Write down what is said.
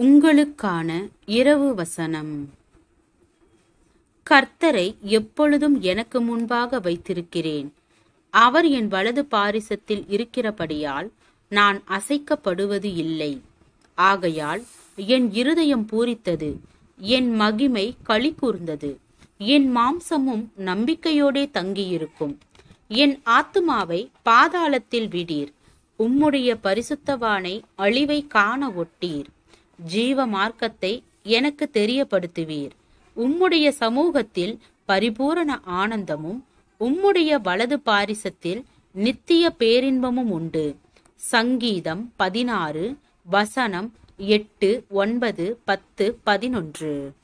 உங்களுக்கான இரவு வசனம் கர்த்தரை எப்பொழுதும் எனக்கு முன்பாக வைத்திருக்கிறேன் அவர் என் வலது பாரிசத்தில் இருக்கிறபடியால் நான் அசைக்கப்படுவது இல்லை ஆகையால் என் இருதயம் பூரித்தது என் மகிமை களி கூர்ந்தது என் மாம்சமும் நம்பிக்கையோடே தங்கியிருக்கும் என் ஆத்துமாவை பாதாளத்தில் விடீர் உம்முடைய பரிசுத்தவானை அழிவை காண ஒட்டீர் ஜீவ மார்க்கத்தை எனக்கு தெரியப்படுத்துவீர் உம்முடைய சமூகத்தில் பரிபூரண ஆனந்தமும் உம்முடைய வலது பாரிசத்தில் நித்திய பேரின்பமும் உண்டு சங்கீதம் பதினாறு வசனம் எட்டு ஒன்பது பத்து பதினொன்று